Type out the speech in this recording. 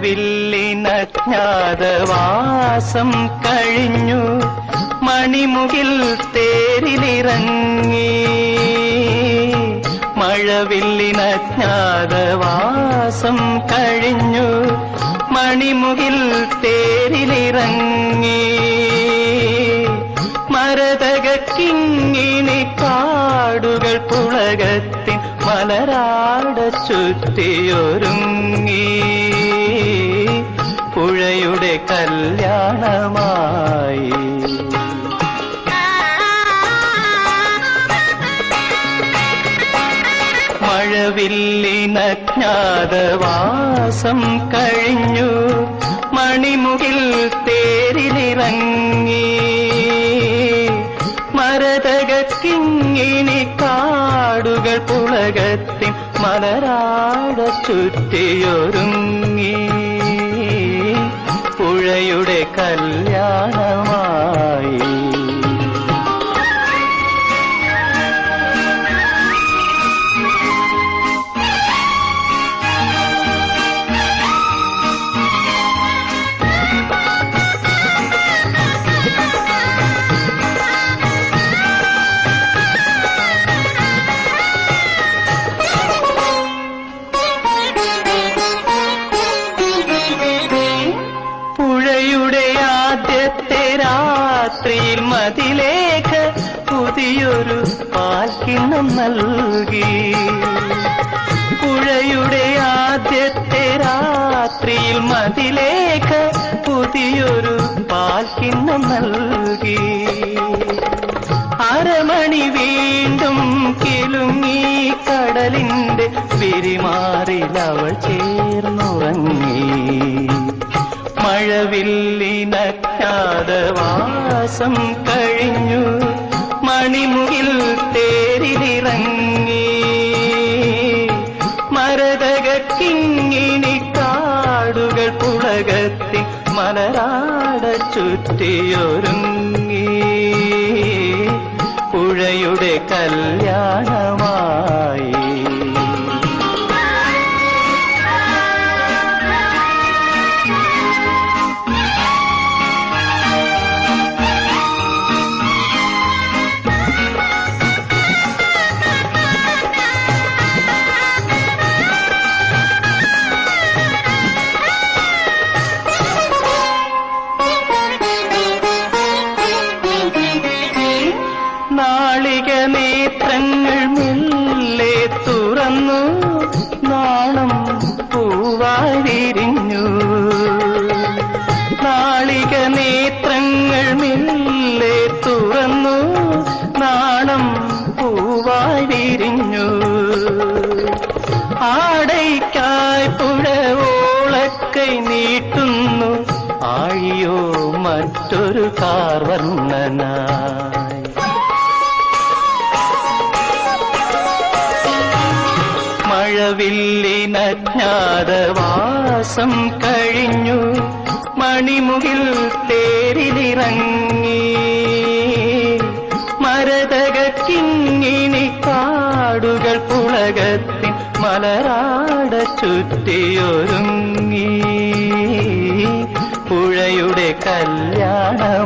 മഴവില്ലിനജ്ഞാതവാസം കഴിഞ്ഞു മണിമുകിൽ തേരിലിറങ്ങി മഴവില്ലിനജ്ഞാതവാസം കഴിഞ്ഞു മണിമുകിൽ തേരിലിറങ്ങി മരതകിങ്ങിനി കാടുകൾ പുളകത്തിൻ മലരാട ചുറ്റിയൊരുങ്ങി പുഴയുടെ കല്യാണമായി മഴവില്ലിനജ്ഞാതവാസം കഴിഞ്ഞു മണിമുകിൽ തേരിലിറങ്ങി മരതകിങ്ങിനി കാടുകൾ പുളകത്തിൻ മലരാട ചുറ്റിയൊരുങ്ങി പുഴയുടെ കല്യാണമായി പുഴയുടെ ആദ്യത്തെ രാത്രിയിൽ മതിലേഖ പുതിയൊരു പാൽക്കിണ്ണം നൽകി പുഴയുടെ ആദ്യത്തെ രാത്രിയിൽ മതിലേഖ പുതിയൊരു പാൽക്കിണ്ണം നൽകി അരമണി വീണ്ടും കിലുങ്ങി കടലിന്റെ വിരിമാറിൽ അവൾ ചേർന്നുറങ്ങി മഴവില്ലിനജ്ഞാതവാസം കഴിഞ്ഞു മണിമുകിൽ തേരിലിറങ്ങി മരതകിങ്ങിനി കാടുകൾ പുളകത്തി മലരാട ചുറ്റിയൊരുങ്ങി പുഴയുടെ കല്യാണമായി നാളിക നേത്രങ്ങൾ മെല്ലെ തുറന്നു നാണം പൂവായി വിരിഞ്ഞു നാളിക നേത്രങ്ങൾ മെല്ലെ തുറന്നു നാണം പൂവായി വിരിഞ്ഞു ആടയ്ക്കായി പുഴവോളക്കൈ നീട്ടുന്നു ആഴിയോ മറ്റൊരു കാർവർണ്ണനായി മഴവില്ലിനജ്ഞാതവാസം കഴിഞ്ഞു മണിമുകിൽ തേരിലിറങ്ങി മരതകിങ്ങിനി കാടുകൾ പുളകത്തിൻ മലരാട ചുറ്റിയൊരുങ്ങി പുഴയുടെ കല്യാണമായി